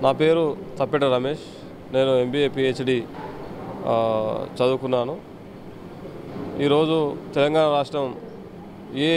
నా పేరు తప్పెట రమేష్ నేను ఎంబీఏ పిహెచ్డి చదువుకున్నాను ఈరోజు తెలంగాణ రాష్ట్రం ఏ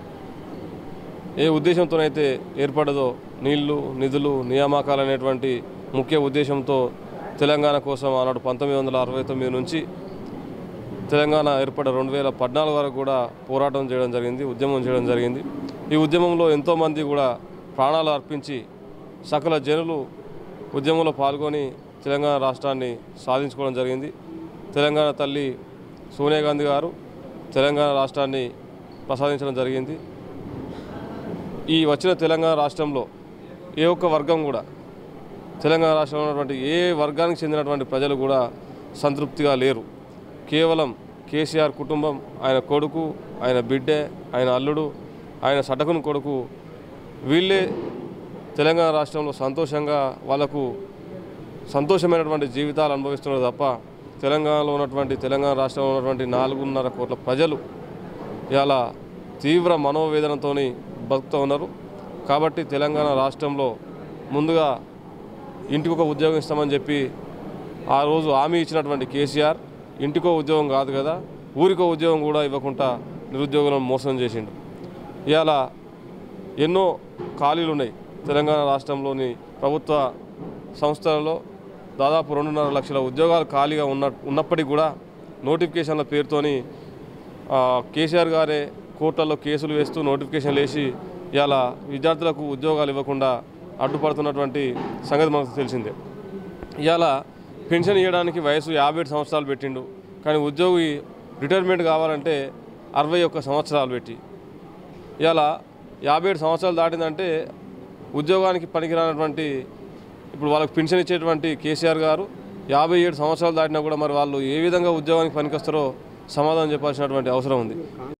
ఏ ఉద్దేశంతోనైతే ఏర్పడదో నీళ్లు నిధులు నియామకాలు అనేటువంటి ముఖ్య ఉద్దేశంతో తెలంగాణ కోసం ఆనాడు పంతొమ్మిది వందల అరవై తొమ్మిది నుంచి తెలంగాణ ఏర్పడిన రెండు వేల పద్నాలుగు వరకు కూడా పోరాటం చేయడం జరిగింది ఉద్యమం చేయడం జరిగింది ఈ ఉద్యమంలో ఎంతోమంది కూడా ప్రాణాలు అర్పించి సకల జనులు ఉద్యమంలో పాల్గొని తెలంగాణ రాష్ట్రాన్ని సాధించుకోవడం జరిగింది తెలంగాణ తల్లి సోనియా గాంధీ గారు తెలంగాణ రాష్ట్రాన్ని ప్రసాదించడం జరిగింది ఈ వచ్చిన తెలంగాణ రాష్ట్రంలో ఏ ఒక్క వర్గం కూడా తెలంగాణ రాష్ట్రంలో ఉన్నటువంటి ఏ వర్గానికి చెందినటువంటి ప్రజలు కూడా సంతృప్తిగా లేరు కేవలం కేసీఆర్ కుటుంబం ఆయన కొడుకు ఆయన బిడ్డే ఆయన అల్లుడు ఆయన సటకుని కొడుకు వీళ్ళే తెలంగాణ రాష్ట్రంలో సంతోషంగా వాళ్ళకు సంతోషమైనటువంటి జీవితాలు అనుభవిస్తున్నారు తప్ప తెలంగాణలో ఉన్నటువంటి తెలంగాణ రాష్ట్రంలో ఉన్నటువంటి నాలుగున్నర కోట్ల ప్రజలు ఇలా తీవ్ర మనోవేదనతో బతుకుతూ ఉన్నారు కాబట్టి తెలంగాణ రాష్ట్రంలో ముందుగా ఇంటికి ఒక ఉద్యోగం ఇస్తామని చెప్పి ఆ రోజు హామీ ఇచ్చినటువంటి కేసీఆర్ ఇంటికో ఉద్యోగం కాదు కదా ఊరికో ఉద్యోగం కూడా ఇవ్వకుండా నిరుద్యోగులను మోసం చేసిండు ఇవాళ ఎన్నో ఖాళీలు ఉన్నాయి తెలంగాణ రాష్ట్రంలోని ప్రభుత్వ సంస్థలలో దాదాపు రెండున్నర లక్షల ఉద్యోగాలు ఖాళీగా ఉన్న ఉన్నప్పటికీ కూడా నోటిఫికేషన్ల పేరుతోని ఆ, కేసీఆర్ గారే కోర్టులలో కేసులు వేస్తూ నోటిఫికేషన్లు వేసి ఇవాళ విద్యార్థులకు ఉద్యోగాలు ఇవ్వకుండా అడ్డుపడుతున్నటువంటి సంగతి మనకు తెలిసిందే ఇవాళ పెన్షన్ ఇవ్వడానికి వయసు యాభై ఏడు సంవత్సరాలు పెట్టిండు కానీ ఉద్యోగి రిటైర్మెంట్ కావాలంటే అరవై ఒక్క సంవత్సరాలు పెట్టి ఇవాళ యాభై ఏడు సంవత్సరాలు దాటిందంటే ఉద్యోగానికి పనికిరానటువంటి ఇప్పుడు వాళ్ళకి పెన్షన్ ఇచ్చేటువంటి కేసీఆర్ గారు యాభై ఏడు సంవత్సరాలు దాటినా కూడా మరి వాళ్ళు ఏ విధంగా ఉద్యోగానికి పనికొస్తారో సమాధానం చెప్పాల్సినటువంటి అవసరం ఉంది